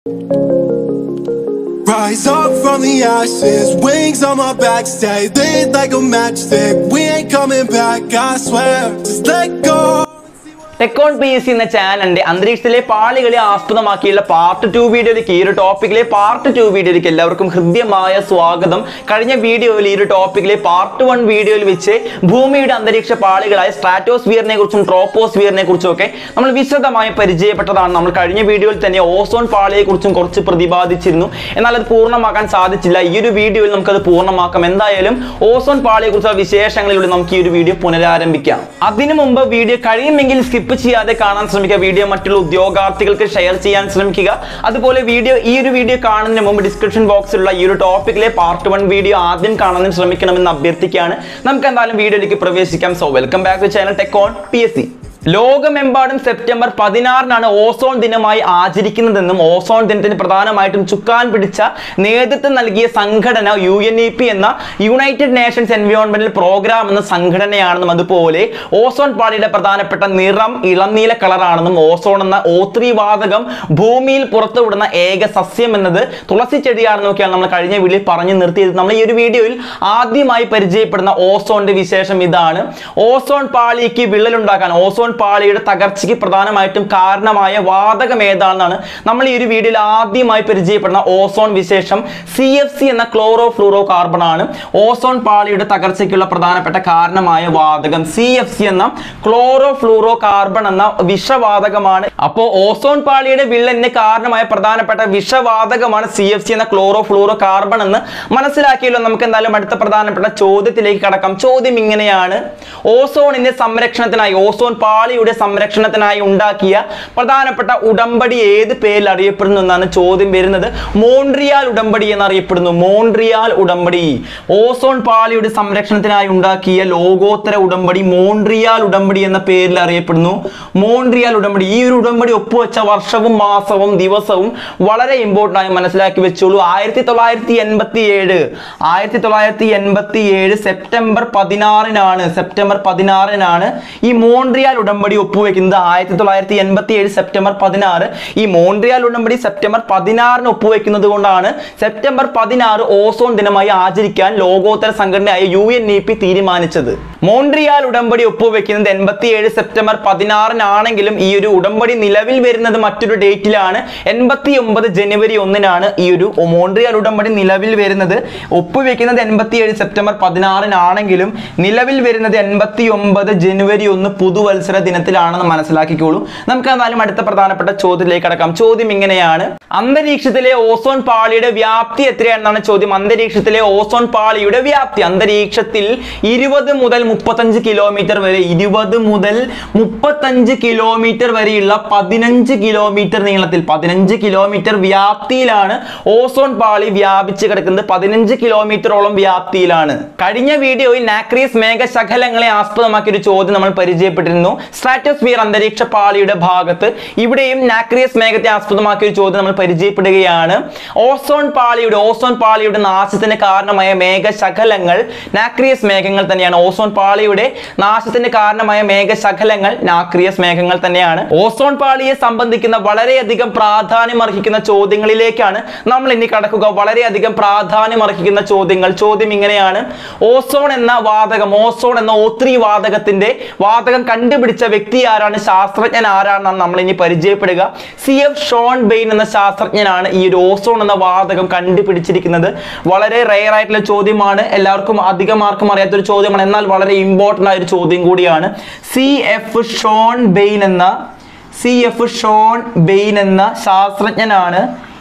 Rise up from the ashes, wings on my back, stay lit like a matchstick. We ain't coming back, I swear. Just let go. Tech on P S C എന്ന ചാനലിന്റെ അന്തരീക്ഷത്തിലെ പാളികളെ ആസ്പദമാക്കിയുള്ള part two വീഡിയോയിലേക്ക് ഈ ഒരു ടോപ്പിക്കിലെ part two വീഡിയോയിലേക്ക് എല്ലാവർക്കും ഹൃദ്യമായ സ്വാഗതം കഴിഞ്ഞ വീഡിയോയിൽ ഈ ഒരു ടോപ്പിക്കിലെ പാർട്ട് വൺ വീഡിയോയിൽ വെച്ച് ഭൂമിയുടെ അന്തരീക്ഷ പാളികളായ സ്ട്രാറ്റോസ്ഫിയറിനെ കുറിച്ചും ട്രോപ്പോസ്ഫിയറിനെ കുറിച്ചും ഒക്കെ നമ്മൾ വിശദമായി പരിചയപ്പെട്ടതാണ് നമ്മൾ കഴിഞ്ഞ വീഡിയോയിൽ തന്നെ ഓസോൺ പാളിയെ കുറിച്ചും കുറച്ച് പ്രതിപാദിച്ചിരുന്നു എന്നാൽ അത് പൂർണ്ണമാക്കാൻ സാധിച്ചില്ല ഈ ഒരു വീഡിയോയിൽ നമുക്കത് പൂർണ്ണമാക്കാം എന്തായാലും ഓസോൺ പാളിയെ കുറിച്ചുള്ള വിശേഷങ്ങളിലൂടെ നമുക്ക് ഈ ഒരു വീഡിയോ പുനരാരംഭിക്കാം അതിനു മുമ്പ് വീഡിയോ കഴിയുമെങ്കിൽ സ്കിപ്പ് ചെയ്യാതെ കാണാൻ ശ്രമിക്കുക വീഡിയോ മറ്റുള്ള ഉദ്യോഗാർത്ഥികൾക്ക് ഷെയർ ചെയ്യാൻ ശ്രമിക്കുക അതുപോലെ വീഡിയോ ഈ ഒരു വീഡിയോ കാണുന്നതിന് മുമ്പ് ഡിസ്ക്രിപ്ഷൻ ബോക്സിലുള്ള ഈ ഒരു ടോപ്പിക്കിലെ പാർട്ട് വൺ വീഡിയോ ആദ്യം കാണാൻ ശ്രമിക്കണമെന്ന് അഭ്യർത്ഥിക്കുകയാണ് നമുക്ക് എന്തായാലും വീഡിയോയിലേക്ക് പ്രവേശിക്കാം so welcome back to channel tech on P S C ലോകമെമ്പാടും സെപ്റ്റംബർ പതിനാറിനാണ് ഓസോൺ ദിനമായി ആചരിക്കുന്നതെന്നും ഓസോൺ ദിനത്തിന് പ്രധാനമായിട്ടും ചുക്കാൻ പിടിച്ച നേതൃത്വം നൽകിയ സംഘടന യു എൻ ഇ പി എന്ന യുണൈറ്റഡ് നേഷൻസ് എൻവയോൺമെന്റൽ പ്രോഗ്രാം എന്ന സംഘടനയാണെന്നും അതുപോലെ ഓസോൺ പാളിയുടെ പ്രധാനപ്പെട്ട നിറം ഇളനീല കളറാണെന്നും ഓസോൺ എന്ന ഓത്രി വാതകം ഭൂമിയിൽ പുറത്തുവിടുന്ന ഏക സസ്യം എന്നത് തുളസി ചെടിയാണെന്നും ഒക്കെയാണ് നമ്മൾ കഴിഞ്ഞ വീഡിയോയിൽ പറഞ്ഞു നിർത്തിയത് നമ്മൾ ഈ ഒരു വീഡിയോയിൽ ആദ്യമായി പരിചയപ്പെടുന്ന ഓസോണിന്റെ വിശേഷം ഇതാണ് ഓസോൺ പാളിക്ക് വിള്ളലുണ്ടാക്കാൻ ഓസോൺ പാളിയുടെ തകർച്ചയ്ക്ക് പ്രധാനമായിട്ടും കാരണമായ വാതകം ഏതാണെന്നാണ് നമ്മൾ ഈ ഒരു വീഡിയോയിൽ ആദ്യമായി പരിചയപ്പെടുന്ന ഓസോൺ വിശേഷം സി എഫ് സി എന്ന ക്ലോറോ ഫ്ലൂറോ കാർബൺ ആണ് ഓസോൺ പാളിയുടെ തകർച്ചയ്ക്കുള്ള പ്രധാനപ്പെട്ട കാരണമായ വാതകം സി എഫ് സി എന്ന ക്ലോറോ ഫ്ലൂറോ കാർബൺ എന്ന വിഷവാതകമാണ് അപ്പോൾ ഓസോൺ പാളിയുടെ വിള്ളലിന് കാരണമായ പ്രധാനപ്പെട്ട വിഷവാതകമാണ് സി എഫ് സി എന്ന ക്ലോറോ ഫ്ലൂറോ കാർബൺ എന്ന് മനസ്സിലാക്കിയല്ലോ നമുക്ക് എന്തായാലും അടുത്ത പ്രധാനപ്പെട്ട ചോദ്യത്തിലേക്ക് കടക്കാം ചോദ്യം ഇങ്ങനെയാണ് ഓസോണിന്റെ സംരക്ഷണത്തിനായി ഓസോൺ പാളിയുടെ സംരക്ഷണത്തിനായി ഉണ്ടാക്കിയ പ്രധാനപ്പെട്ട ഉടമ്പടി ഏത് പേരിൽ അറിയപ്പെടുന്നു എന്നാണ് ചോദ്യം വരുന്നത് മോൺട്രിയാൽ ഉടമ്പടി എന്നറിയപ്പെടുന്നു മോൺട്രിയാൽ ഉടമ്പടി ഓസോൺ പാളിയുടെ സംരക്ഷണത്തിനായി ഉണ്ടാക്കിയ ലോകോത്തര ഉടമ്പടി മോൺട്രിയാൽ ഉടമ്പടി എന്ന പേരിൽ അറിയപ്പെടുന്നു മോൺട്രിയാൽ ഉടമ്പടി ഈ ഒരു ഉടമ്പടി ഒപ്പുവെച്ച വർഷവും മാസവും ദിവസവും വളരെ ഇമ്പോർട്ടൻ്റ് ആയി മനസ്സിലാക്കി വെച്ചോളൂ ആയിരത്തി തൊള്ളായിരത്തി എൺപത്തി ഏഴ് ആയിരത്തി തൊള്ളായിരത്തി എൺപത്തി ഏഴ് സെപ്റ്റംബർ പതിനാറിനാണ് സെപ്റ്റംബർ പതിനാറിനാണ് ഈ മോൺട്രിയാൽ ഉടമ്പടി ഒപ്പുവെക്കുന്നത് ആയിരത്തി തൊള്ളായിരത്തി എൺപത്തി ഏഴ് സെപ്റ്റംബർ പതിനാറ് ഈ മോൺട്രിയാൽ ഉടമ്പടി സെപ്റ്റംബർ പതിനാറിന് ഒപ്പുവെക്കുന്നത് കൊണ്ടാണ് സെപ്റ്റംബർ പതിനാറ് ഓസോൺ ദിനമായി ആചരിക്കാൻ ലോകോത്തര സംഘടനയായ യു എൻ ഇ പി തീരുമാനിച്ചത് മോൺട്രിയാൽ ഉടമ്പടി ഒപ്പുവെക്കുന്നത് എൺപത്തി ഏഴ് സെപ്റ്റംബർ പതിനാറിനാണെങ്കിലും ഈ ഒരു ഉടമ്പടി നിലവിൽ വരുന്നത് മറ്റൊരു ഡേറ്റിലാണ് എൺപത്തി ഒമ്പത് ജനുവരി ഒന്നിനാണ് ഈ ഒരു മോൺട്രിയാൽ ഉടമ്പടി നിലവിൽ വരുന്നത് ഒപ്പുവെക്കുന്നത് എൺപത്തി ഏഴ് സെപ്റ്റംബർ പതിനാറിനാണെങ്കിലും നിലവിൽ വരുന്നത് എൺപത്തി ഒമ്പത് ജനുവരി ഒന്ന് പുതുവത്സര ദിനത്തിലാണെന്ന് മനസ്സിലാക്കിക്കോളൂ നമുക്ക് എന്നാലും അടുത്ത പ്രധാനപ്പെട്ട ചോദ്യത്തിലേക്ക് കടക്കാം ചോദ്യം ഇങ്ങനെയാണ് അന്തരീക്ഷത്തിലെ ഓസോൺ പാളിയുടെ വ്യാപ്തി എത്രയാണെന്നാണ് ചോദ്യം അന്തരീക്ഷത്തിലെ ഓസോൺ പാളിയുടെ വ്യാപ്തി അന്തരീക്ഷത്തിൽ ഇരുപത് മുതൽ മുപ്പത്തഞ്ച് കിലോമീറ്റർ വരെ ഇരുപത് മുതൽ മുപ്പത്തഞ്ച് കിലോമീറ്റർ വരെയുള്ള പതിനഞ്ച് കിലോമീറ്റർ നീളത്തിൽ പതിനഞ്ച് കിലോമീറ്റർ വ്യാപ്തിയിലാണ് ഓസോൺ പാളി വ്യാപിച്ച് കിടക്കുന്നത് പതിനഞ്ച് കിലോമീറ്ററോളം വ്യാപ്തിയിലാണ് കഴിഞ്ഞ വീഡിയോയിൽ നാക്രീസ് മേഘശകലങ്ങളെ ആസ്പദമാക്കിയ ഒരു ചോദ്യം നമ്മൾ പരിചയപ്പെട്ടിരുന്നു സ്ട്രാറ്റോസ്ഫിയർ അന്തരീക്ഷ പാളിയുടെ ഭാഗത്ത് ഇവിടെയും നാക്രിയസ് മേഘത്തെ ആസ്പദമാക്കിയ ഒരു ചോദ്യം നമ്മൾ പരിചയപ്പെടുകയാണ് ഓസോൺ പാളിയുടെ ഓസോൺ പാളിയുടെ നാശത്തിന് കാരണമായ മേഘശകലങ്ങൾ നാക്രിയസ് മേഘങ്ങൾ തന്നെയാണ് ഓസോൺ പാളിയുടെ നാശത്തിന് കാരണമായ മേഘശകലങ്ങൾ നാക്രിയസ് മേഘങ്ങൾ തന്നെയാണ് ഓസോൺ പാളിയെ സംബന്ധിക്കുന്ന വളരെയധികം പ്രാധാന്യം അർഹിക്കുന്ന ചോദ്യങ്ങളിലേക്കാണ് നമ്മൾ ഇനി കടക്കുക വളരെയധികം പ്രാധാന്യം അർഹിക്കുന്ന ചോദ്യങ്ങൾ ചോദ്യം ഇങ്ങനെയാണ് ഓസോൺ എന്ന വാതകം ഓസോൺ എന്ന ഓത്രി വാതകത്തിന്റെ വാതകം കണ്ടുപിടിച്ച വ്യക്തി ആരാണ് ശാസ്ത്രജ്ഞൻ ആരാണെന്നാണ് നമ്മൾ ഇനി പരിചയപ്പെടുക സി എഫ് ഷോൺ ബെയിൻ എന്ന ശാസ്ത്രജ്ഞനാണ് ഈ ഒരു ഓസോൺ എന്ന വാതകം കണ്ടുപിടിച്ചിരിക്കുന്നത് വളരെ റെയർ ആയിട്ടുള്ള ചോദ്യമാണ് എല്ലാവർക്കും അധികം ആർക്കും അറിയാത്ത ഒരു ചോദ്യമാണ് എന്നാൽ വളരെ ഇമ്പോർട്ടൻ്റ് ആയ ഒരു ചോദ്യം കൂടിയാണ് സി എഫ് ഷോൺ ബെയിൻ എന്ന സി എഫ് ഷോൺ ബെയിൻ എന്ന ശാസ്ത്രജ്ഞനാണ്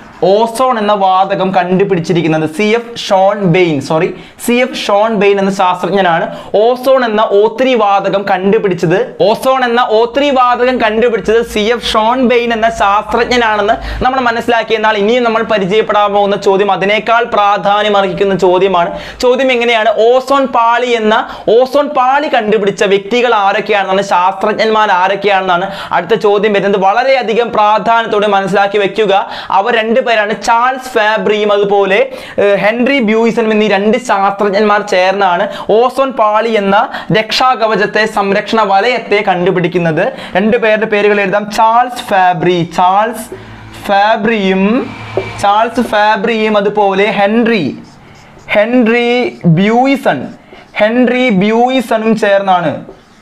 ഓസോൺ എന്ന വാതകം കണ്ടുപിടിച്ചിരിക്കുന്നത് C F Schonbein sorry C F Schonbein എന്ന ശാസ്ത്രജ്ഞനാണ് ഓസോൺ എന്ന ഓത്രി വാതകം കണ്ടുപിടിച്ചത് ഓസോൺ എന്ന ഓത്രി വാതകം കണ്ടുപിടിച്ചത് സി എഫ് ഷോൺ ബെയിൻ എന്ന ശാസ്ത്രജ്ഞനാണെന്ന് നമ്മൾ മനസ്സിലാക്കി എന്നാൽ ഇനിയും നമ്മൾ പരിചയപ്പെടാൻ പോകുന്ന ചോദ്യം അതിനേക്കാൾ പ്രാധാന്യം അർഹിക്കുന്ന ചോദ്യമാണ് ചോദ്യം എങ്ങനെയാണ് ഓസോൺ പാളി എന്ന ഓസോൺ പാളി കണ്ടുപിടിച്ച വ്യക്തികൾ ആരൊക്കെയാണെന്നാണ് ശാസ്ത്രജ്ഞന്മാർ ആരൊക്കെയാണെന്നാണ് അടുത്ത ചോദ്യം വരുന്നത് വളരെയധികം പ്രാധാന്യത്തോടെ മനസ്സിലാക്കി വെക്കുക അവർ രണ്ട് പേരാണ് ചാൾസ് ഫാബ്രിയും അതുപോലെ ഏഹ്, ഹെൻറി ബ്യൂയിസണും എന്നീ രണ്ട് ശാസ്ത്രജ്ഞന്മാർ ചേർന്നാണ് ഓസോൺ പാളി എന്ന രക്ഷാകവചത്തെ സംരക്ഷണ വലയത്തെ കണ്ടുപിടിക്കുന്നത് രണ്ട് പേരുടെ പേരുകൾ എഴുതാം ചാൾസ് ഫാബ്രി ചാൾസ് ഫാബ്രിയും ചാൾസ് ഫാബ്രിയും അതുപോലെ ഹെൻറി ഹെൻറി ബ്യൂയിസൺ ഹെൻറി ബ്യൂയിസണും ചേർന്നാണ്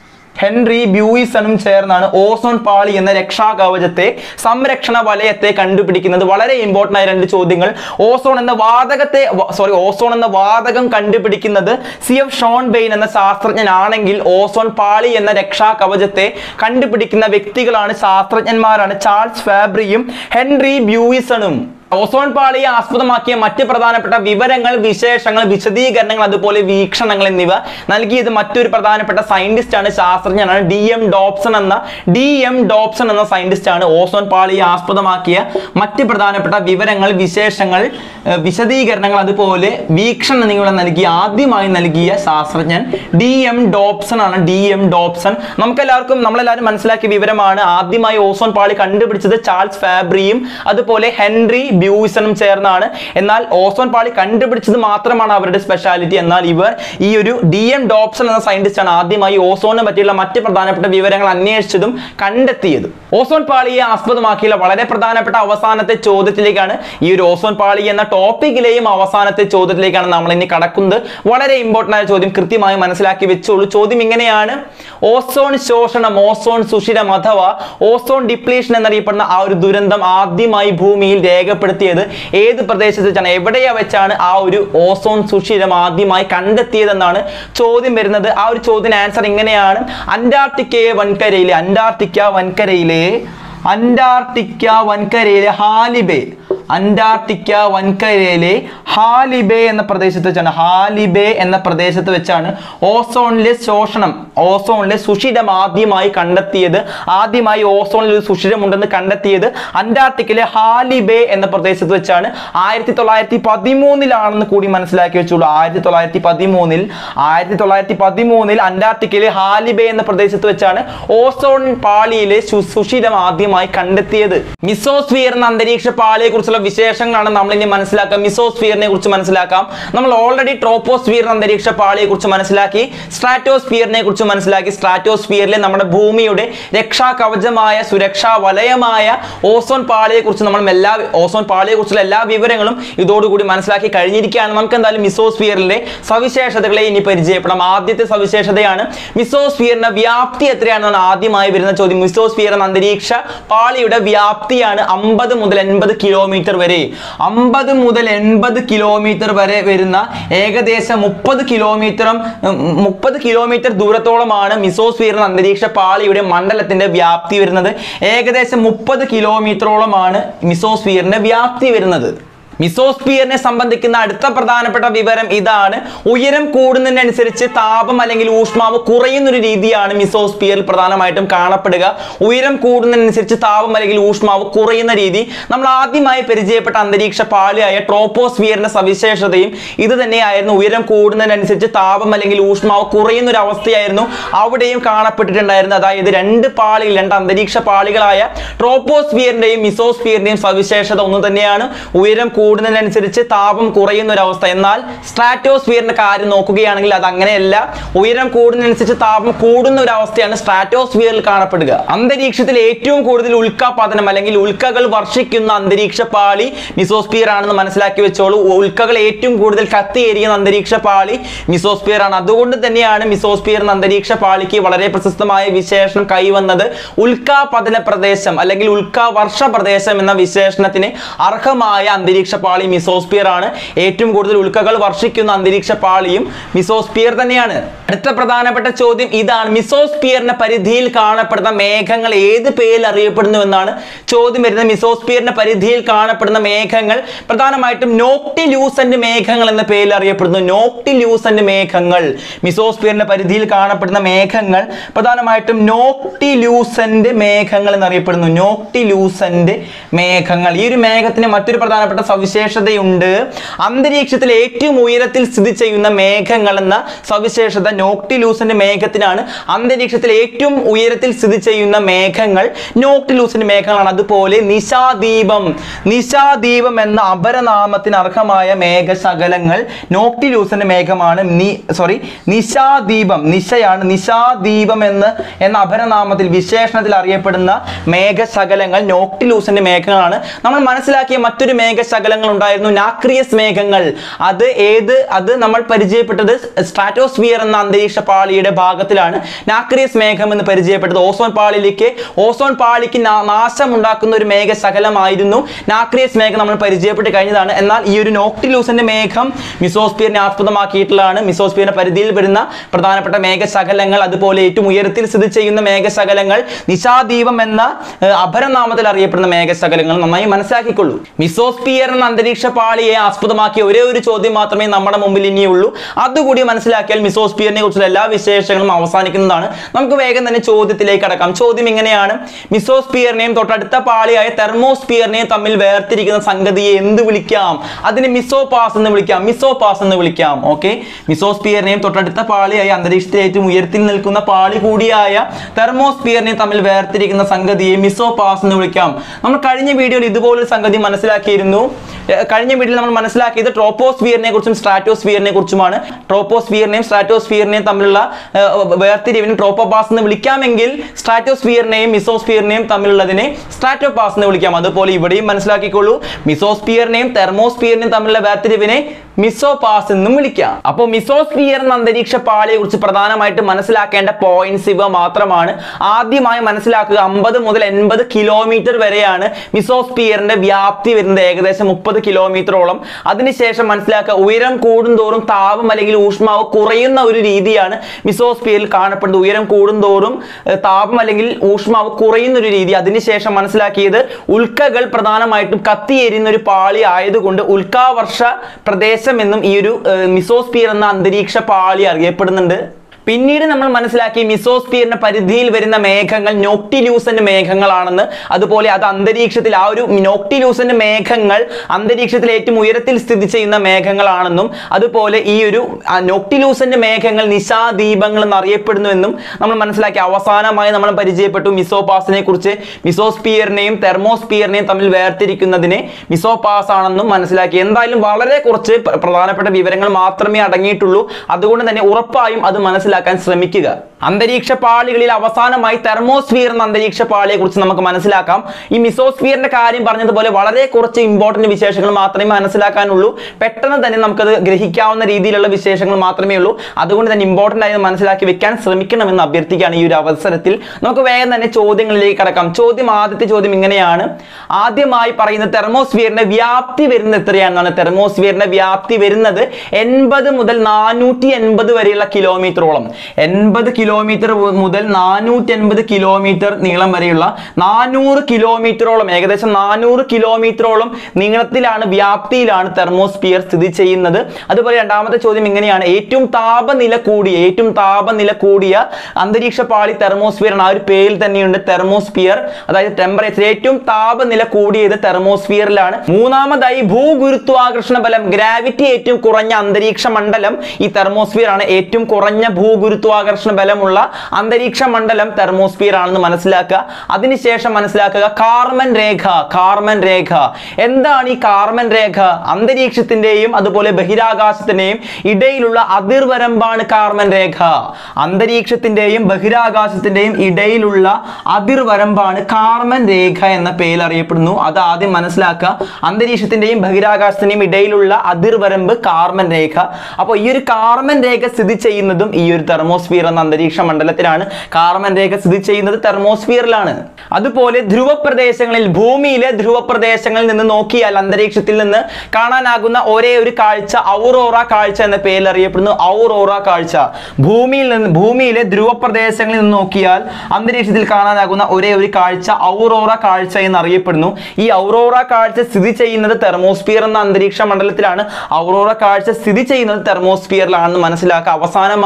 ഹെൻറി ബ്യൂയിസണും ചേർന്നാണ് ഓസോൺ പാളി എന്ന രക്ഷാകവചത്തെ സംരക്ഷണ വലയത്തെ കണ്ടുപിടിക്കുന്നത് വളരെ ഇമ്പോർട്ടൻ്റ് ആയ രണ്ട് ചോദ്യങ്ങൾ ഓസോൺ എന്ന വാതകത്തെ സോറി ഓസോൺ എന്ന വാതകം കണ്ടുപിടിക്കുന്നത് സി എഫ് ഷോൺ ബെയിൻ എന്ന ശാസ്ത്രജ്ഞനാണെങ്കിൽ ഓസോൺ പാളി എന്ന രക്ഷാകവചത്തെ കണ്ടുപിടിക്കുന്ന വ്യക്തികളാണ് ശാസ്ത്രജ്ഞന്മാരാണ് ചാൾസ് ഫാബ്രിയും ഹെൻറി ബ്യൂയിസണും ഓസോൺ പാളിയെ ആസ്പദമാക്കിയ മറ്റ് പ്രധാനപ്പെട്ട വിവരങ്ങൾ വിശേഷങ്ങൾ വിശദീകരണങ്ങൾ അതുപോലെ വീക്ഷണങ്ങൾ എന്നിവ നൽകിയത് മറ്റൊരു പ്രധാനപ്പെട്ട സയന്റിസ്റ്റ് ആണ് ശാസ്ത്രജ്ഞനാണ് ഡി എം ഡോപ്സൺ എന്ന ഡി എം ഡോപ്സൺ എന്ന സയന്റിസ്റ്റ് ആണ് ഓസോൺ പാളിയെ ആസ്പദമാക്കിയ മറ്റ് പ്രധാനപ്പെട്ട വിവരങ്ങൾ വിശേഷങ്ങൾ ഏർ വിശദീകരണങ്ങൾ അതുപോലെ വീക്ഷണം എന്നിവ നൽകിയ ആദ്യമായി നൽകിയ ശാസ്ത്രജ്ഞൻ ഡി എം ഡോപ്സൺ ആണ് ഡി എം ഡോപ്സൺ നമുക്കെല്ലാവർക്കും നമ്മളെല്ലാവരും മനസ്സിലാക്കിയ വിവരമാണ് ആദ്യമായി ഓസോൺ പാളി കണ്ടുപിടിച്ചത് ചാൾസ് ഫാബ്രിയും അതുപോലെ ഹെൻറി ബ്യൂസണും ചേർന്നാണ് എന്നാൽ ഓസോൺ പാളി കണ്ടുപിടിച്ചത് മാത്രമാണ് അവരുടെ സ്പെഷ്യാലിറ്റി എന്നാൽ ഇവർ ഈ ഒരു ഡി എം ഡോപ്സൺ എന്ന സയന്റിസ്റ്റ് ആണ് ആദ്യമായി ഓസോണിനെ പറ്റിയുള്ള മറ്റ് പ്രധാനപ്പെട്ട വിവരങ്ങൾ അന്വേഷിച്ചതും കണ്ടെത്തിയതും ഓസോൺ പാളിയെ ആസ്പദമാക്കിയുള്ള വളരെ പ്രധാനപ്പെട്ട അവസാനത്തെ ചോദ്യത്തിലേക്കാണ് ഈ ഒരു ഓസോൺ പാളി എന്ന ടോപ്പിക്കിലെയും അവസാനത്തെ ചോദ്യത്തിലേക്കാണ് നമ്മൾ ഇനി കടക്കുന്നത് വളരെ ഇമ്പോർട്ടൻ്റ് ആയ ചോദ്യം കൃത്യമായി മനസ്സിലാക്കി വെച്ചോളൂ ചോദ്യം ഇങ്ങനെയാണ് ഓസോൺ ശോഷണം ഓസോൺ സുഷിരം അഥവാ ഓസോൺ ഡിപ്ലീഷൻ എന്നറിയപ്പെടുന്ന ആ ഒരു ദുരന്തം ആദ്യമായി ഭൂമിയിൽ രേഖപ്പെടുത്തിയത് ഏത് പ്രദേശത്ത് വെച്ചാണ് എവിടെയാ വെച്ചാണ് ആ ഒരു ഓസോൺ സുഷിരം ആദ്യമായി കണ്ടെത്തിയതെന്നാണ് ചോദ്യം വരുന്നത് ആ ഒരു ചോദ്യത്തിന് ആൻസർ ഇങ്ങനെയാണ് അന്റാർട്ടിക്കയെ വൻകരയിലെ അന്റാർട്ടിക്ക വൻകരയിലെ അന്റാർട്ടിക്ക വൻകരയിലെ ഹാലിബേ അന്റാർട്ടിക്ക വൻകരയിലെ ഹാലിബേ എന്ന പ്രദേശത്ത് വെച്ചാണ് ഹാലിബേ എന്ന പ്രദേശത്ത് വെച്ചാണ് ഓസോണിലെ ശോഷണം ഓസോണിലെ സുഷിരം ആദ്യമായി കണ്ടെത്തിയത് ആദ്യമായി ഓസോണിൽ ഒരു സുഷിരം ഉണ്ടെന്ന് കണ്ടെത്തിയത് അന്റാർട്ടിക്കിലെ ഹാലിബേ എന്ന പ്രദേശത്ത് വെച്ചാണ് ആയിരത്തി തൊള്ളായിരത്തി പതിമൂന്നിലാണെന്ന് കൂടി മനസ്സിലാക്കി വെച്ചോളൂ ആയിരത്തി തൊള്ളായിരത്തി പതിമൂന്നിൽ ആയിരത്തി തൊള്ളായിരത്തി പതിമൂന്നിൽ അന്റാർട്ടിക്കയിലെ ഹാലിബേ എന്ന പ്രദേശത്ത് വെച്ചാണ് ഓസോൺ പാളിയിലെ സു- സുഷിരം ആദ്യമായി കണ്ടെത്തിയത് മിസോസ്ഫിയർ എന്ന അന്തരീക്ഷ പാളിയെ കുറിച്ചുള്ള വിശേഷങ്ങളാണ് നമ്മൾ ഇനി മനസ്സിലാക്കുക മിസോസ്ഫിയറിനെ കുറിച്ച് മനസ്സിലാക്കാം നമ്മൾ ഓൾറെഡി ട്രോപ്പോസ്ഫിയർ എന്ന അന്തരീക്ഷ പാളിയെ കുറിച്ച് മനസ്സിലാക്കി സ്ട്രാറ്റോസ്ഫിയറിനെ കുറിച്ച് മനസ്സിലാക്കി സ്ട്രാറ്റോസ്ഫിയറിലെ നമ്മുടെ ഭൂമിയുടെ രക്ഷാ കവചമായ സുരക്ഷാ വലയമായ ഓസോൺ പാളിയെ കുറിച്ച് നമ്മൾ എല്ലാ ഓസോൺ പാളിയെ കുറിച്ചുള്ള എല്ലാ വിവരങ്ങളും ഇതോടുകൂടി മനസ്സിലാക്കി കഴിഞ്ഞിരിക്കുകയാണ് നമുക്ക് എന്തായാലും മിസോസ്ഫിയറിലെ സവിശേഷതകളെ ഇനി പരിചയപ്പെടാം ആദ്യത്തെ സവിശേഷതയാണ് മിസോസ്ഫിയറിന്റെ വ്യാപ്തി എത്രയാണെന്നാണ് ആദ്യമായി വരുന്ന ചോദ്യം മിസോസ്ഫിയർ എന്ന അന്തരീക്ഷ പാളിയുടെ വ്യാപ്തിയാണ് അമ്പത് മുതൽ എൺപത് കിലോമീറ്റർ വരെ അമ്പത് മുതൽ എൺപത് കിലോമീറ്റർ വരെ വരുന്ന ഏകദേശം മുപ്പത് കിലോമീറ്ററും മുപ്പത് കിലോമീറ്റർ ദൂരത്തോളമാണ് മിസോസ്ഫിയർ എന്ന അന്തരീക്ഷ പാളിയുടെ മണ്ഡലത്തിന്റെ വ്യാപ്തി വരുന്നത് ഏകദേശം മുപ്പത് കിലോമീറ്ററോളമാണ് മിസോസ്ഫിയറിന്റെ വ്യാപ്തി വരുന്നത് മിസോസ്ഫിയറിനെ സംബന്ധിക്കുന്ന അടുത്ത പ്രധാനപ്പെട്ട വിവരം ഇതാണ് ഉയരം കൂടുന്നതിനനുസരിച്ച് താപം അല്ലെങ്കിൽ ഊഷ്മാവ് കുറയുന്ന ഒരു രീതിയാണ് മിസോസ്ഫിയറിൽ പ്രധാനമായിട്ടും കാണപ്പെടുക ഉയരം കൂടുന്നതിനനുസരിച്ച് താപം അല്ലെങ്കിൽ ഊഷ്മാവ് കുറയുന്ന രീതി നമ്മൾ ആദ്യമായി പരിചയപ്പെട്ട അന്തരീക്ഷ പാളിയായ ട്രോപ്പോസ്ഫിയറിന്റെ സവിശേഷതയും ഇത് തന്നെയായിരുന്നു ഉയരം കൂടുന്നതിനനുസരിച്ച് താപം അല്ലെങ്കിൽ ഊഷ്മാവ് കുറയുന്ന ഒരു അവസ്ഥയായിരുന്നു അവിടെയും കാണപ്പെട്ടിട്ടുണ്ടായിരുന്നത് അതായത് രണ്ട് പാളികൾ രണ്ട് അന്തരീക്ഷ പാളികളായ ട്രോപ്പോസ്ഫിയറിന്റെയും മിസോസ്ഫിയറിന്റെയും സവിശേഷത ഒന്ന് തന്നെയാണ് ഉയരം കൂടുന്നതിനനുസരിച്ച് താപം കുറയുന്ന ഒരു അവസ്ഥ എന്നാൽ സ്ട്രാറ്റോസ്ഫിയറിന്റെ കാര്യം നോക്കുകയാണെങ്കിൽ അത് അങ്ങനെയല്ല ഉയരം കൂടുന്നതിനനുസരിച്ച് താപം കൂടുന്ന ഒരു അവസ്ഥയാണ് സ്ട്രാറ്റോസ്ഫിയറിൽ കാണപ്പെടുക അന്തരീക്ഷത്തിൽ ഏറ്റവും കൂടുതൽ ഉൽക്കാപതനം അല്ലെങ്കിൽ ഉൽക്കകൾ വർഷിക്കുന്ന അന്തരീക്ഷ പാളി മിസോസ്ഫിയർ ആണെന്ന് മനസ്സിലാക്കി വെച്ചോളൂ ഉൽക്കകൾ ഏറ്റവും കൂടുതൽ കത്തിയേരിയുന്ന അന്തരീക്ഷ പാളി മിസോസ്ഫിയർ ആണ് അതുകൊണ്ട് തന്നെയാണ് മിസോസ്ഫിയർ എന്ന അന്തരീക്ഷ പാളിക്ക് വളരെ പ്രശസ്തമായ വിശേഷണം കൈവന്നത് ഉൽക്കാപതന പ്രദേശം അല്ലെങ്കിൽ ഉൽക്കാവർഷ പ്രദേശം എന്ന വിശേഷണത്തിന് അർഹമായ അന്തരീക്ഷ പാളി മിസോസ്ഫിയർ ആണ് ഏറ്റവും കൂടുതൽ ഉൽക്കകൾ വർഷിക്കുന്ന അന്തരീക്ഷ പാളിയും മിസോസ്ഫിയർ തന്നെയാണ് അടുത്ത പ്രധാനപ്പെട്ട ചോദ്യം ഇതാണ് മിസോസ്ഫിയറിന്റെ പരിധിയിൽ കാണപ്പെടുന്ന മേഘങ്ങൾ ഏത് പേരിൽ അറിയപ്പെടുന്നു എന്നാണ് ചോദ്യം വരുന്നത് മിസോസ്ഫിയറിന്റെ പരിധിയിൽ കാണപ്പെടുന്ന മേഘങ്ങൾ പ്രധാനമായിട്ടും നോക്ടിലൂസന്റ് മേഘങ്ങൾ എന്ന പേരിൽ അറിയപ്പെടുന്നു നോക്ടിലൂസന്റ് മേഘങ്ങൾ മിസോസ്ഫിയറിന്റെ പരിധിയിൽ കാണപ്പെടുന്ന മേഘങ്ങൾ പ്രധാനമായിട്ടും നോക്ടിലൂസന്റ് മേഘങ്ങൾ എന്നറിയപ്പെടുന്നു നോക്ടിലൂസന്റ് മേഘങ്ങൾ ഈ ഒരു മേഘത്തിന് മറ്റൊരു പ്രധാനപ്പെട്ട സവിശേഷതയുണ്ട് അന്തരീക്ഷത്തിൽ ഏറ്റവും ഉയരത്തിൽ സ്ഥിതി ചെയ്യുന്ന മേഘങ്ങൾ എന്ന സവിശേഷത നോക്ടിലൂസിന്റെ മേഘത്തിനാണ് അന്തരീക്ഷത്തിൽ ഏറ്റവും ഉയരത്തിൽ സ്ഥിതി ചെയ്യുന്ന മേഘങ്ങൾ നോക്ടിലൂസിന്റെ മേഘങ്ങളാണ് അതുപോലെ നിശാദീപം നിശാദീപം എന്ന അപരനാമത്തിന് അർഹമായ മേഘശകലങ്ങൾ നോക്ടിലൂസിന്റെ മേഘമാണ് നി സോറി നിശാദീപം നിശയാണ് നിശാദീപം എന്ന് എന്ന അപരനാമത്തിൽ വിശേഷണത്തിൽ അറിയപ്പെടുന്ന മേഘശകലങ്ങൾ നോക്ടിലൂസിന്റെ മേഘങ്ങളാണ് നമ്മൾ മനസ്സിലാക്കിയ മറ്റൊരു മേഘശകലങ്ങൾ ഉണ്ടായിരുന്നു നാക്രിയസ് മേഘങ്ങൾ അത് ഏത് അത് നമ്മൾ പരിചയപ്പെട്ടത് സ്ട്രാറ്റോസ്ഫിയർ എന്ന അന്തരീക്ഷ പാളിയുടെ ഭാഗത്തിലാണ് നാക്രിയസ് മേഘം എന്ന് പരിചയപ്പെട്ടത് ഓസോൺ പാളിയിലേക്ക് ഓസോൺ പാളിക്ക് നാ- നാശമുണ്ടാക്കുന്ന ഒരു മേഘശകലമായിരുന്നു നാക്രിയസ് മേഘം നമ്മൾ പരിചയപ്പെട്ട് കഴിഞ്ഞതാണ് എന്നാൽ ഈ ഒരു നോക്ടിലൂസിന്റെ മേഘം മിസോസ്ഫിയറിനെ ആസ്പദമാക്കിയിട്ടുള്ളതാണ് മിസോസ്ഫിയറിന്റെ പരിധിയിൽ വരുന്ന പ്രധാനപ്പെട്ട മേഘശകലങ്ങൾ അതുപോലെ ഏറ്റവും ഉയരത്തിൽ സ്ഥിതി ചെയ്യുന്ന മേഘശകലങ്ങൾ നിശാദീപം എന്ന ഏഹ്, അപരനാമത്തിൽ അറിയപ്പെടുന്ന മേഘശകലങ്ങൾ നന്നായി മനസ്സിലാക്കിക്കൊള്ളൂ മിസോസ്ഫിയർ എന്ന അന്തരീക്ഷ പാളിയെ ആസ്പദമാക്കിയ ഒരേ ഒരു ചോദ്യം മാത്രമേ നമ്മുടെ മുമ്പിൽ ഇനിയുള്ളൂ അതുകൂടി മനസ്സിലാക്കിയാൽ മിസോസ്ഫിയറിനെ കുറിച്ചുള്ള എല്ലാ വിശേഷങ്ങളും അവസാനിക്കുന്നതാണ് നമുക്ക് വേഗം തന്നെ ചോദ്യത്തിലേക്ക് കടക്കാം ചോദ്യം ഇങ്ങനെയാണ് മിസോസ്ഫിയറിനെയും തൊട്ടടുത്ത പാളിയായ തെർമോസ്ഫിയറിനെയും തമ്മിൽ വേർതിരിക്കുന്ന സംഗതിയെ എന്ത് വിളിക്കാം അതിന് മിസോപാസ് എന്ന് വിളിക്കാം മിസോപാസ് എന്ന് വിളിക്കാം ഓക്കെ മിസോസ്ഫിയറിനെയും തൊട്ടടുത്ത പാളിയായ അന്തരീക്ഷത്തിൽ ഏറ്റവും ഉയരത്തിൽ നിൽക്കുന്ന പാളി കൂടിയായ തെർമോസ്ഫിയറിനെയും തമ്മിൽ വേർതിരിക്കുന്ന സംഗതിയെ മിസോപാസ് എന്ന് വിളിക്കാം നമ്മൾ കഴിഞ്ഞ വീഡിയോയിൽ ഇതുപോലൊരു സംഗതി മനസ്സിലാക്കിയിരുന്നു ഏർ കഴിഞ്ഞ വീഡിയോയിൽ നമ്മൾ മനസ്സിലാക്കിയത് ട്രോപ്പോസ്ഫിയറിനെ കുറിച്ചും സ്ട്രാറ്റോസ്ഫിയറിനെ കുറിച്ചുമാണ് ട്രോപ്പോസ്ഫിയറിനെയും സ്ട്രാറ്റോസ്ഫിയറിനെയും തമ്മിലുള്ള ഏർ, വേർതിരിവിന് ട്രോപ്പോപാസ് എന്ന് വിളിക്കാമെങ്കിൽ സ്ട്രാറ്റോസ്ഫിയറിനെയും മിസോസ്ഫിയറിനെയും തമ്മിലുള്ളതിനെ സ്ട്രാറ്റോപാസ് എന്ന് വിളിക്കാം അതുപോലെ ഇവിടെയും മനസ്സിലാക്കിക്കോളൂ മിസോസ്ഫിയറിനെയും തെർമോസ്ഫിയറിനെയും തമ്മിലുള്ള വേർതിരിവിനെ മിസോപാസ് എന്നും വിളിക്കാം അപ്പോൾ മിസോസ്ഫിയർ എന്ന അന്തരീക്ഷ പാളിയെ കുറിച്ച് പ്രധാനമായിട്ട് മനസ്സിലാക്കേണ്ട പോയിന്റ്സ് ഇവ മാത്രമാണ് ആദ്യമായി മനസ്സിലാക്കുക അമ്പത് മുതൽ എൺപത് കിലോമീറ്റർ വരെയാണ് മിസോസ്ഫിയറിന്റെ വ്യാപ്തി വരുന്നത് ഏകദേശം മുപ്പത് കിലോമീറ്ററോളം അതിനുശേഷം മനസ്സിലാക്കുക ഉയരം കൂടുന്തോറും താപം അല്ലെങ്കിൽ ഊഷ്മാവ് കുറയുന്ന ഒരു രീതിയാണ് മിസോസ്ഫിയറിൽ കാണപ്പെടുന്നത് ഉയരം കൂടുന്തോറും ഏർ, താപം അല്ലെങ്കിൽ ഊഷ്മാവ് കുറയുന്ന ഒരു രീതി അതിനുശേഷം മനസ്സിലാക്കിയത് ഉൽക്കകൾ പ്രധാനമായിട്ടും കത്തിയെരിയുന്ന ഒരു പാളി ആയതുകൊണ്ട് ഉൽക്കാവർഷ പ്രദേശം എന്നും ഈ ഒരു ഏർ, മിസോസ്ഫിയർ എന്ന അന്തരീക്ഷ പാളി അറിയപ്പെടുന്നുണ്ട് പിന്നീട് നമ്മൾ മനസ്സിലാക്കി മിസോസ്ഫിയറിന്റെ പരിധിയിൽ വരുന്ന മേഘങ്ങൾ നോക്ടിലൂസന്റ് മേഘങ്ങളാണെന്ന് അതുപോലെ അത് അന്തരീക്ഷത്തിൽ ആ ഒരു നോക്ടിലൂസന്റ് മേഘങ്ങൾ അന്തരീക്ഷത്തിൽ ഏറ്റവും ഉയരത്തിൽ സ്ഥിതി ചെയ്യുന്ന മേഘങ്ങളാണെന്നും അതുപോലെ ഈ ഒരു ആ, നോക്ടിലൂസന്റ് മേഘങ്ങൾ നിശാദീപങ്ങൾ എന്നറിയപ്പെടുന്നുവെന്നും നമ്മൾ മനസ്സിലാക്കി അവസാനമായി നമ്മൾ പരിചയപ്പെട്ടു മിസോപാസിനെ കുറിച്ച് മിസോസ്ഫിയറിനെയും തെർമോസ്ഫിയറിനെയും തമ്മിൽ വേർതിരിക്കുന്നതിനെ മിസോപാസ് ആണെന്നും മനസ്സിലാക്കി എന്തായാലും വളരെ കുറച്ച് പ്ര- പ്രധാനപ്പെട്ട വിവരങ്ങൾ മാത്രമേ അടങ്ങിയിട്ടുള്ളൂ അതുകൊണ്ട് തന്നെ ഉറപ്പായും അത് മനസ്സിലാക്കാൻ ശ്രമിക്കുക അന്തരീക്ഷ പാളികളിൽ അവസാനമായി തെർമോസ്ഫിയർ എന്ന അന്തരീക്ഷ പാളിയെ കുറിച്ച് നമുക്ക് മനസ്സിലാക്കാം ഈ മിസോസ്ഫിയറിന്റെ കാര്യം പറഞ്ഞതുപോലെ വളരെ കുറച്ച് ഇമ്പോർട്ടന്റ് വിശേഷങ്ങൾ മാത്രമേ മനസ്സിലാക്കാനുള്ളൂ പെട്ടെന്ന് തന്നെ നമുക്കത് ഗ്രഹിക്കാവുന്ന രീതിയിലുള്ള വിശേഷങ്ങൾ മാത്രമേ ഉള്ളൂ അതുകൊണ്ട് തന്നെ ഇമ്പോർട്ടന്റ് ആയത് മനസ്സിലാക്കി വെക്കാൻ ശ്രമിക്കണമെന്ന് അഭ്യർത്ഥിക്കുകയാണ് ഈ ഒരു അവസരത്തിൽ നമുക്ക് വേഗം തന്നെ ചോദ്യങ്ങളിലേക്ക് കടക്കാം ചോദ്യം ആദ്യത്തെ ചോദ്യം ഇങ്ങനെയാണ് ആദ്യമായി പറയുന്നത് തെർമോസ്ഫിയറിന്റെ വ്യാപ്തി വരുന്നത് എത്രയാണെന്നാണ് തെർമോസ്ഫിയറിന്റെ വ്യാപ്തി വരുന്നത് എൺപത് മുതൽ നാനൂറ്റി എൺപത് വരെയുള്ള കിലോമീറ്ററോളം എൺപത് കിലോമീറ്റർ മുതൽ നാനൂറ്റി എൺപത് കിലോമീറ്റർ നീളം വരെയുള്ള നാനൂറ് കിലോമീറ്ററോളം ഏകദേശം നാനൂറ് കിലോമീറ്ററോളം നീളത്തിലാണ് വ്യാപ്തിയിലാണ് തെർമോസ്ഫിയർ സ്ഥിതി ചെയ്യുന്നത് അതുപോലെ രണ്ടാമത്തെ ചോദ്യം ഇങ്ങനെയാണ് ഏറ്റവും താപനില കൂടിയ ഏറ്റവും താപനില കൂടിയ അന്തരീക്ഷ പാളി തെർമോസ്ഫിയർ ആണ് ആ ഒരു പേരിൽ തന്നെയുണ്ട് തെർമോസ്ഫിയർ അതായത് ടെമ്പറേച്ചർ ഏറ്റവും താപനില കൂടിയത് തെർമോസ്ഫിയറിലാണ് മൂന്നാമതായി ഭൂഗുരുത്വാകർഷണ ബലം ഗ്രാവിറ്റി ഏറ്റവും കുറഞ്ഞ അന്തരീക്ഷ മണ്ഡലം ഈ തെർമോസ്ഫിയർ ആണ് ഏറ്റവും കുറഞ്ഞ ഭൂഗുരുത്വാകർഷണ ബലമുള്ള അന്തരീക്ഷ മണ്ഡലം തെർമോസ്ഫിയർ ആണെന്ന് മനസ്സിലാക്കുക അതിനുശേഷം മനസ്സിലാക്കുക കാർമൻ രേഖ കാർമൻ രേഖ എന്താണ് ഈ കാർമൻ രേഖ അന്തരീക്ഷത്തിന്റെയും അതുപോലെ ബഹിരാകാശത്തിന്റെയും ഇടയിലുള്ള അതിർവരമ്പാണ് കാർമൻ രേഖ അന്തരീക്ഷത്തിന്റെയും ബഹിരാകാശത്തിന്റെയും ഇടയിലുള്ള അതിർവരമ്പാണ് കാർമൻ രേഖ എന്ന പേരിൽ അറിയപ്പെടുന്നു അത് ആദ്യം മനസ്സിലാക്കുക അന്തരീക്ഷത്തിന്റെയും ബഹിരാകാശത്തിന്റെയും ഇടയിലുള്ള അതിർവരമ്പ് കാർമൻ രേഖ അപ്പോൾ ഈ ഒരു കാർമൻ രേഖ സ്ഥിതി ചെയ്യുന്നതും ഈ ഒരു തെർമോസ്ഫിയർ എന്ന അന്തരീക്ഷ മണ്ഡലത്തിലാണ് കാർമൻ രേഖ സ്ഥിതി ചെയ്യുന്നത് തെർമോസ്ഫിയറിലാണ് അതുപോലെ ധ്രുവ പ്രദേശങ്ങളിൽ ഭൂമിയിലെ ധ്രുവ പ്രദേശങ്ങളിൽ നിന്ന് നോക്കിയാൽ അന്തരീക്ഷത്തിൽ നിന്ന് കാണാനാകുന്ന ഒരേ ഒരു കാഴ്ച ഔറോറ കാഴ്ച എന്ന പേരിൽ അറിയപ്പെടുന്നു ഔറോറ കാഴ്ച ഭൂമിയിൽ നിന്ന് ഭൂമിയിലെ ധ്രുവ പ്രദേശങ്ങളിൽ നിന്ന് നോക്കിയാൽ അന്തരീക്ഷത്തിൽ കാണാനാകുന്ന ഒരേ ഒരു കാഴ്ച ഔറോറ കാഴ്ച എന്ന് അറിയപ്പെടുന്നു ഈ ഔറോറ കാഴ്ച സ്ഥിതി ചെയ്യുന്നത് തെർമോസ്ഫിയർ എന്ന അന്തരീക്ഷ മണ്ഡലത്തിലാണ് ഔറോറ കാഴ്ച സ്ഥിതി ചെയ്യുന്നത് തെർമോസ്ഫിയറിലാണെന്ന് മനസ്സിലാക്കുക അവസാനമായി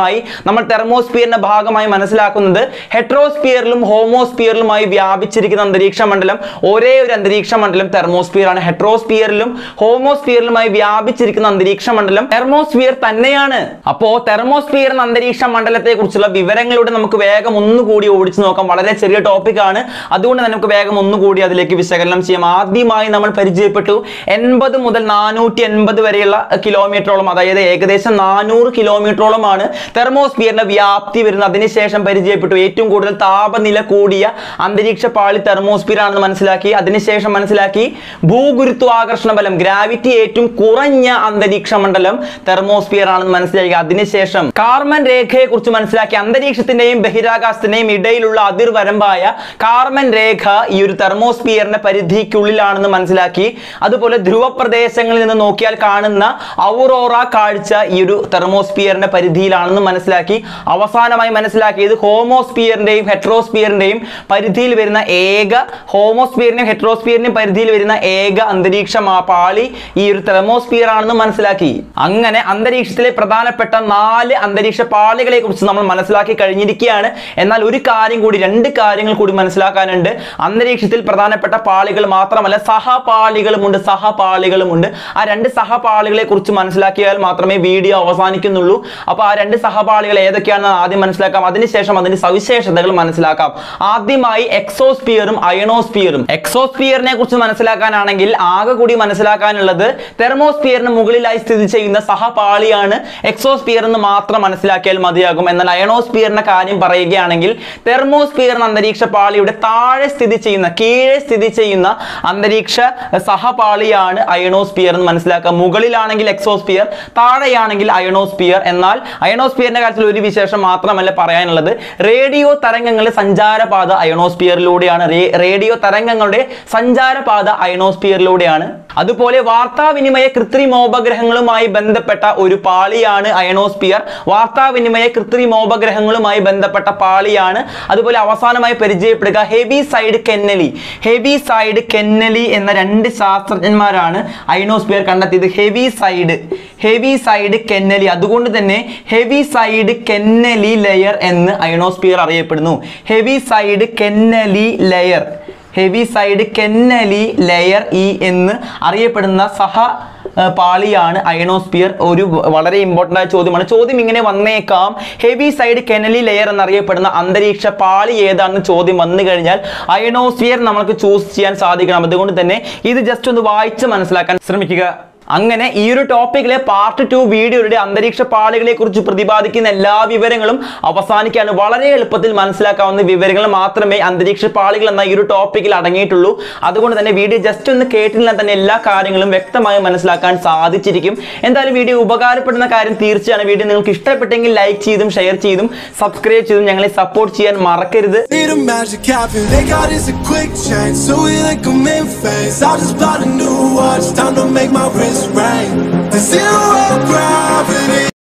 നമ്മൾ തെർമോസ്ഫിയറിന്റെ ഭാഗമായി മനസ്സിലാക്കുന്നത് ഹെട്രോസ്ഫിയറിലും ഹോമോസ്ഫിയറിലുമായി വ്യാപിച്ചിരിക്കുന്ന അന്തരീക്ഷ മണ്ഡലം ഒരേ ഒരു അന്തരീക്ഷ മണ്ഡലം തെർമോസ്ഫിയർ ആണ് ഹെട്രോസ്ഫിയറിലും ഹോമോസ്ഫിയറിലുമായി വ്യാപിച്ചിരിക്കുന്ന അന്തരീക്ഷ മണ്ഡലം തെർമോസ്ഫിയർ തന്നെയാണ് അപ്പോ തെർമോസ്ഫിയർ എന്ന അന്തരീക്ഷ മണ്ഡലത്തെ കുറിച്ചുള്ള വിവരങ്ങളുടെ നമുക്ക് വേഗം ഒന്നുകൂടി ഓടിച്ചു നോക്കാം വളരെ ചെറിയ ടോപ്പിക് ആണ് അതുകൊണ്ട് തന്നെ നമുക്ക് വേഗം ഒന്നുകൂടി അതിലേക്ക് വിശകലനം ചെയ്യാം ആദ്യമായി നമ്മൾ പരിചയപ്പെട്ടു എൺപത് മുതൽ നാനൂറ്റി എൺപത് വരെയുള്ള കിലോമീറ്ററോളം അതായത് ഏകദേശം നാനൂറ് കിലോമീറ്ററോളമാണ് തെർമോസ്ഫിയറിന്റെ വ്യാപ്തി വരുന്നത് അതിനുശേഷം പരിചയപ്പെട്ടു ഏറ്റവും കൂടുതൽ താപനില കൂടിയ അന്തരീക്ഷ പാളി തെർമോസ്ഫിയർ ആണെന്ന് മനസ്സിലാക്കി അതിനുശേഷം മനസ്സിലാക്കി ഭൂഗുരുത്വാകർഷണ ബലം ഗ്രാവിറ്റി ഏറ്റവും കുറഞ്ഞ അന്തരീക്ഷ മണ്ഡലം തെർമോസ്ഫിയർ ആണെന്ന് മനസ്സിലാക്കി അതിനുശേഷം കാർമൻ രേഖയെ കുറിച്ച് മനസ്സിലാക്കി അന്തരീക്ഷത്തിന്റെയും ബഹിരാകാശത്തിന്റെയും ഇടയിലുള്ള അതിർവരമ്പായ കാർമൻ രേഖ ഈ ഒരു തെർമോസ്ഫിയറിന്റെ പരിധിക്കുള്ളിലാണെന്ന് മനസ്സിലാക്കി അതുപോലെ ധ്രുവ പ്രദേശങ്ങളിൽ നിന്ന് നോക്കിയാൽ കാണുന്ന ഔറോറ കാഴ്ച ഈ ഒരു തെർമോസ്ഫിയറിന്റെ പരിധിയിലാണെന്ന് മനസ്സിലാക്കി അവസാനമായി മനസ്സിലാക്കിയത് ഹോമോസ്ഫിയറിന്റെയും ഹെട്രോസ്ഫിയറിന്റെയും പരിധിയിൽ വരുന്ന ഏക ഹോമോസ്ഫിയറിന്റെയും ഹെട്രോസ്ഫിയറിന്റെയും പരിധിയിൽ വരുന്ന ഏക അന്തരീക്ഷ മാ- പാളി ഈ ഒരു തെർമോസ്ഫിയർ ആണെന്ന് മനസ്സിലാക്കി അങ്ങനെ അന്തരീക്ഷത്തിലെ പ്രധാനപ്പെട്ട നാല് അന്തരീക്ഷ പാളികളെ കുറിച്ച് നമ്മൾ മനസ്സിലാക്കി കഴിഞ്ഞിരിക്കുകയാണ് എന്നാൽ ഒരു കാര്യം കൂടി രണ്ട് കാര്യങ്ങൾ കൂടി മനസ്സിലാക്കാനുണ്ട് അന്തരീക്ഷത്തിൽ പ്രധാനപ്പെട്ട പാളികൾ മാത്രമല്ല സഹപാളികളുമുണ്ട് സഹപാളികളുമുണ്ട് ആ രണ്ട് സഹപാളികളെ കുറിച്ച് മനസ്സിലാക്കിയാൽ മാത്രമേ വീഡിയോ അവസാനിക്കുന്നുള്ളൂ അപ്പൊ ആ രണ്ട് സഹപാളികൾ ഏതൊക്കെയാണെന്ന് ആദ്യം മനസ്സിലാക്കാം അതിനുശേഷം അതിന്റെ സവിശേഷതകൾ മനസ്സിലാക്കാം ആദ്യമായി എക്സോസ്ഫിയറും അയണോസ്ഫിയറും എക്സോസ്ഫിയറിനെ കുറിച്ച് മനസ്സിലാക്കാനാണെങ്കിൽ ആകെ കൂടി മനസ്സിലാക്കാനുള്ളത് തെർമോസ്ഫിയറിന് മുകളിലായി സ്ഥിതി ചെയ്യുന്ന സഹപാളിയാണ് എക്സോസ്ഫിയർ എന്ന് മാത്രം മനസ്സിലാക്കിയാൽ മതിയാകും എന്നാൽ അയണോസ്ഫിയറിന്റെ കാര്യം പറയുകയാണെങ്കിൽ തെർമോസ്ഫിയർ എന്ന അന്തരീക്ഷ പാളിയുടെ താഴെ സ്ഥിതി ചെയ്യുന്ന കീഴെ സ്ഥിതി ചെയ്യുന്ന അന്തരീക്ഷ സഹപാളിയാണ് അയണോസ്ഫിയർ എന്ന് മനസ്സിലാക്കുക മുകളിലാണെങ്കിൽ എക്സോസ്ഫിയർ താഴെയാണെങ്കിൽ അയണോസ്ഫിയർ എന്നാൽ അയണോസ്ഫിയറിന്റെ കാര്യത്തിൽ ഒരു വിശേഷം മാത്രമല്ല പറയാനുള്ളത് റേഡിയോ തരംഗങ്ങളുടെ സഞ്ചാരപാത അയണോസ്ഫിയറിലൂടെയാണ് റേ- റേഡിയോ തരംഗങ്ങളുടെ സഞ്ചാരപാത അയണോസ്ഫിയറിലൂടെയാണ് അതുപോലെ വാർത്താവിനിമയ കൃത്രിമോപഗ്രഹങ്ങളുമായി ബന്ധപ്പെട്ട ഒരു പാളിയാണ് അയണോസ്ഫിയർ വാർത്താവിനിമയ കൃത്രിമോപഗ്രഹങ്ങളുമായി ബന്ധപ്പെട്ട പാളിയാണ് അതുപോലെ അവസാനമായി പരിചയപ്പെടുക Heaviside Kennelly Heaviside Kennelly എന്ന രണ്ട് ശാസ്ത്രജ്ഞന്മാരാണ് അയണോസ്ഫിയർ കണ്ടെത്തിയത് Heaviside Heaviside Kennelly അതുകൊണ്ട് തന്നെ ഹെവി സൈഡ് കെന്നലി ലെയർ എന്ന് അയണോസ്ഫിയർ അറിയപ്പെടുന്നു Heaviside Kennelly layer Heaviside Kennelly layer E എന്ന് അറിയപ്പെടുന്ന സഹ ഏർ പാളിയാണ് അയണോസ്ഫിയർ ഒരു വ- വളരെ ഇമ്പോർട്ടൻ്റ് ആയ ചോദ്യമാണ് ചോദ്യം ഇങ്ങനെ വന്നേക്കാം ഹെവി സൈഡ് കെനലി ലെയർ എന്നറിയപ്പെടുന്ന അന്തരീക്ഷ പാളി ഏതാണെന്ന് ചോദ്യം വന്നു കഴിഞ്ഞാൽ അയണോസ്ഫിയർ നമുക്ക് ചൂസ് ചെയ്യാൻ സാധിക്കണം അതുകൊണ്ട് തന്നെ ഇത് ജസ്റ്റ് ഒന്ന് വായിച്ച് മനസ്സിലാക്കാൻ ശ്രമിക്കുക അങ്ങനെ ഈ ഒരു ടോപ്പിക്കിലെ പാർട്ട് ടു വീഡിയോയുടെ അന്തരീക്ഷ പാളികളെ കുറിച്ച് പ്രതിപാദിക്കുന്ന എല്ലാ വിവരങ്ങളും അവസാനിക്കാണ് വളരെ എളുപ്പത്തിൽ മനസ്സിലാക്കാവുന്ന വിവരങ്ങൾ മാത്രമേ അന്തരീക്ഷ പാളികൾ എന്ന ഈ ഒരു ടോപ്പിക്കിൽ അടങ്ങിയിട്ടുള്ളൂ അതുകൊണ്ട് തന്നെ വീഡിയോ ജസ്റ്റ് ഒന്ന് കേട്ടില്ല തന്നെ എല്ലാ കാര്യങ്ങളും വ്യക്തമായി മനസ്സിലാക്കാൻ സാധിച്ചിരിക്കും എന്തായാലും വീഡിയോ ഉപകാരപ്പെടുന്ന കാര്യം തീർച്ചയാണ് വീഡിയോ നിങ്ങൾക്ക് ഇഷ്ടപ്പെട്ടെങ്കിൽ ലൈക്ക് ചെയ്തും ഷെയർ ചെയ്തും സബ്സ്ക്രൈബ് ചെയ്തും ഞങ്ങളെ സപ്പോർട്ട് ചെയ്യാൻ മറക്കരുത് Need a magic happen, they got is a quick change. So we like a in phase. I just bought a new watch, time to make my wrist ring. The zero gravity.